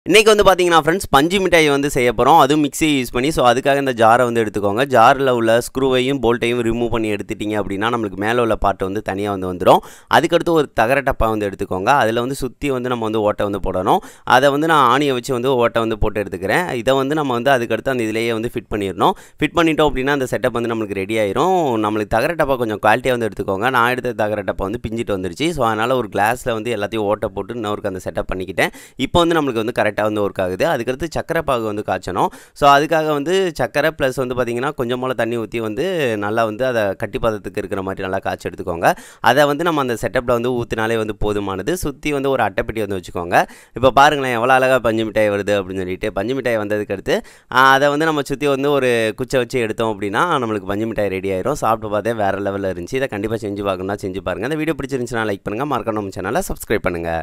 இன்றைக்கி வந்து பார்த்தீங்கன்னா ஃப்ரெண்ட்ஸ் பஞ்சு மிட்டாய் வந்து செய்ய போகிறோம் அதுவும் மிக்ஸி யூஸ் பண்ணி ஸோ அதுக்காக இந்த ஜாரை வந்து எடுத்துக்கோங்க ஜாரில் உள்ள ஸ்க்ரூவையும் போல்ட்டையும் ரிமூவ் பண்ணி எடுத்துட்டீங்க அப்படின்னா நம்மளுக்கு மேலே உள்ள பாட்டு வந்து தனியாக வந்து வந்துடும் அதுக்கடுத்து ஒரு தகர டப்பா வந்து எடுத்துக்கோங்க அதில் வந்து சுற்றி வந்து நம்ம வந்து ஓட்டை வந்து போடணும் அதை வந்து நான் ஆணியை வச்சு வந்து ஓட்டை வந்து போட்டு எடுத்துக்கிறேன் இதை வந்து நம்ம வந்து அதுக்கடுத்து அந்த இதிலேயே வந்து ஃபிட் பண்ணிடணும் ஃபிட் பண்ணிட்டோம் அப்படின்னா அந்த செட்டப் வந்து நம்மளுக்கு ரெடி ஆயிரும் நம்மளுக்கு தகர டப்பா கொஞ்சம் குவாலிட்டியாக வந்து எடுத்துக்கோங்க நான் எடுத்த தகர டப்பா வந்து பிஞ்சிட்டு வந்துருச்சு ஸோ அதனால் ஒரு கிளாஸில் வந்து எல்லாத்தையும் ஓட்டை போட்டு இன்னொருக்கு அந்த செட்டப் பண்ணிக்கிட்டேன் இப்போ வந்து நம்மளுக்கு வந்து கரெக்டாக வந்து ஒர்க் ஆகுது அதுக்கடுத்து சக்கரை பாகு வந்து காய்ச்சணும் ஸோ அதுக்காக வந்து சக்கரை ப்ளஸ் வந்து பார்த்திங்கன்னா கொஞ்சம் போல் தண்ணி ஊற்றி வந்து நல்லா வந்து அதை கட்டி பதத்துக்கு இருக்கிற மாதிரி நல்லா காய்ச்சி எடுத்துக்கோங்க அதை வந்து நம்ம அந்த செட்டப்பில் வந்து ஊற்றினாலே வந்து போதுமானது சுற்றி வந்து ஒரு அட்டைப்பெட்டி வந்து வச்சுக்கோங்க இப்போ பாருங்களேன் எவ்வளோ அழகாக பஞ்சு மிட்டாய் வருது அப்படின்னு சொல்லிட்டு பஞ்சு மிட்டாய் வந்ததுக்கு அடுத்து ஆ, அதை வந்து நம்ம சுற்றி வந்து ஒரு குச்சை வச்சு எடுத்தோம் அப்படின்னா நம்மளுக்கு பஞ்சு மிட்டாய் ரெடி ஆயிரும் சாப்பிட்டு பார்த்தே வேறு லெவலில் இருந்துச்சு இதை கண்டிப்பாக செஞ்சு பார்க்கணும்னா செஞ்சு பாருங்கள் இந்த வீடியோ பிடிச்சிருந்துச்சுன்னா லைக் பண்ணுங்கள் மறக்கணும் சேனலை சப்ஸ்கிரைப் பண்ணுங்கள்